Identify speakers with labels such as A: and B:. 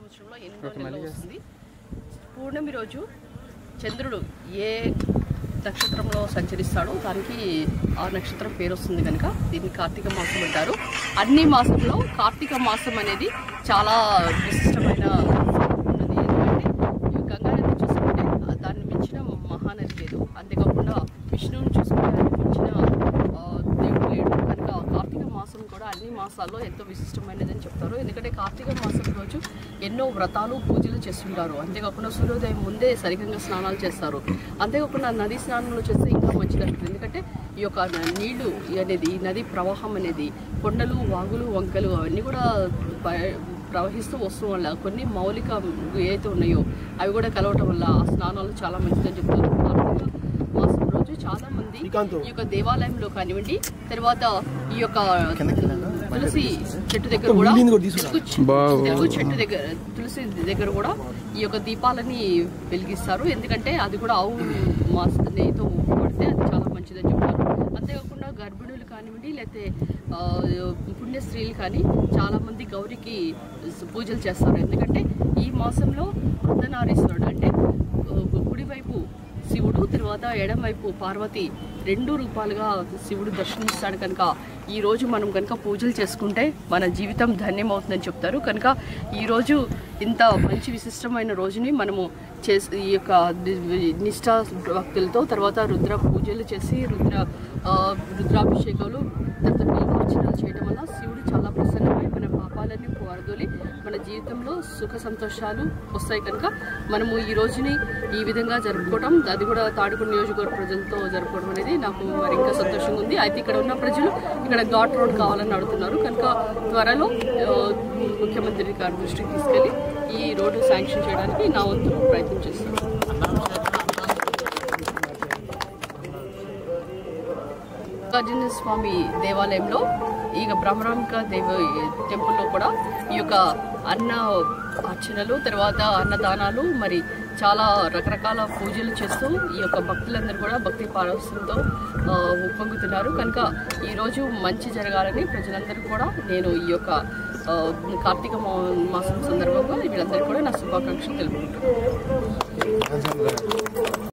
A: సంవత్సరంలో ఎనిమిదో నెలలో వస్తుంది పూర్ణమి రోజు చంద్రుడు ఏ నక్షత్రంలో సంచరిస్తాడో దానికి ఆ నక్షత్రం పేరు వస్తుంది కనుక దీన్ని కార్తీక మాసం అంటారు అన్ని మాసంలో కార్తీక మాసం అనేది చాలా విశిష్టమైన ఉన్నది ఎందుకంటే ఈ గంగానది చూసుకుంటే ఆ దాన్ని మించిన మహానది లేదు అంతేకాకుండా విష్ణువుని చూసుకుంటే దాన్ని మించిన ఆ, దేవుడు లేడు కనుక కార్తీక మాసం కూడా అన్ని మాసాల్లో ఎంతో విశిష్టమైనది అని చెప్తారు ఎందుకంటే కార్తీక మాసం రోజు ఎన్నో వ్రతాలు పూజలు చేస్తుంటారు అంతేకాకుండా సూర్యోదయం ముందే సరిగంగా స్నానాలు చేస్తారు అంతేకాకుండా నది స్నానంలో చేస్తే ఇంకా మంచిది అంటారు ఎందుకంటే ఈ యొక్క న- నీళ్లు అనేది ఈ నది ప్రవాహం అనేది కొండలు వాగులు వంకలు అవన్నీ కూడా బయ- ప్రవహిస్తూ వస్తూ వల్ల కొన్ని మౌలిక ఏవైతే ఉన్నాయో అవి కూడా కలవటం వల్ల ఆ స్నానాలు చాలా మంచిదని చెప్తారు కార్తీక మాసం రోజు చాలా మంది ఈ యొక్క దేవాలయంలో కానివ్వండి తర్వాత ఈ యొక్క తులసి చెట్టు దగ్గర కూడా తెలుగు చె- తెలుగు చెట్టు దగ్గర తులసి దగ్గర కూడా ఈ యొక్క దీపాలని వెలిగిస్తారు ఎందుకంటే అది కూడా ఆవు మాస నెయ్యితో పడితే అది చాలా మంచిదని చెప్తారు అంతేకాకుండా గర్భిణులు కానివ్వండి లేకపోతే ఆ, పుణ్య స్త్రీలు కానీ చాలా మంది గౌరికి పూజలు చేస్తారు ఎందుకంటే ఈ మాసంలో అర్ధనారీశ్వరుడు అంటే ఆ, కుడివైపు శివుడు తర్వాత ఎడమవైపు పార్వతి రెండు రూపాలుగా శివుడు దర్శనమిస్తాడు కనుక ఈ రోజు మనం కనుక పూజలు చేసుకుంటే మన జీవితం ధన్యమవుతుందని చెప్తారు కనుక ఈరోజు ఇంత మంచి విశిష్టమైన రోజుని మనము చేసి ఈ యొక్క ది- నిష్ఠా భక్తులతో తర్వాత రుద్ర పూజలు చేసి రుద్ర ఆ, రుద్రాభిషేకాలు తర్వాత నీలార్చనలు చేయడం వల్ల శివుడు చాలా ప్రసన్నమై మన పాపాలన్నీ పారదోలి మన జీవితంలో సుఖ సంతోషాలు వస్తాయి కనుక మనము ఈ రోజుని ఈ విధంగా జరుపుకోవడం అది కూడా తాడికొండ నియోజకవర్గ ప్రజలతో జరుపుకోవడం అనేది నాకు మరి ఇంకా సంతోషంగా ఉంది అయితే ఇక్కడ ఉన్న ప్రజలు ఇక్కడ ఘాట్ రోడ్ కావాలని అడుగుతున్నారు కనుక త్వరలో ఆ, ముఖ్యమంత్రి గారి దృష్టికి తీసుకెళ్లి ఈ రోడ్డు శాంక్షన్ చేయడానికి నా వంతు ప్రయత్నం చేస్తాను మల్లికార్జున స్వామి దేవాలయంలో ఇక బ్రహ్మరాంక దేవ టెంపుల్లో కూడా ఈ యొక్క అన్న అర్చనలు తర్వాత అన్నదానాలు మరి చాలా రకరకాల పూజలు చేస్తూ ఈ యొక్క భక్తులందరూ కూడా భక్తి పారవస్యంతో ఆ, ఉప్పొంగుతున్నారు కనుక ఈరోజు మంచి జరగాలని ప్రజలందరూ కూడా నేను ఈ యొక్క ఆ, కార్తీక మా- మాసం సందర్భంగా వీళ్ళందరూ కూడా నా శుభాకాంక్షలు తెలుపుకుంటున్నాను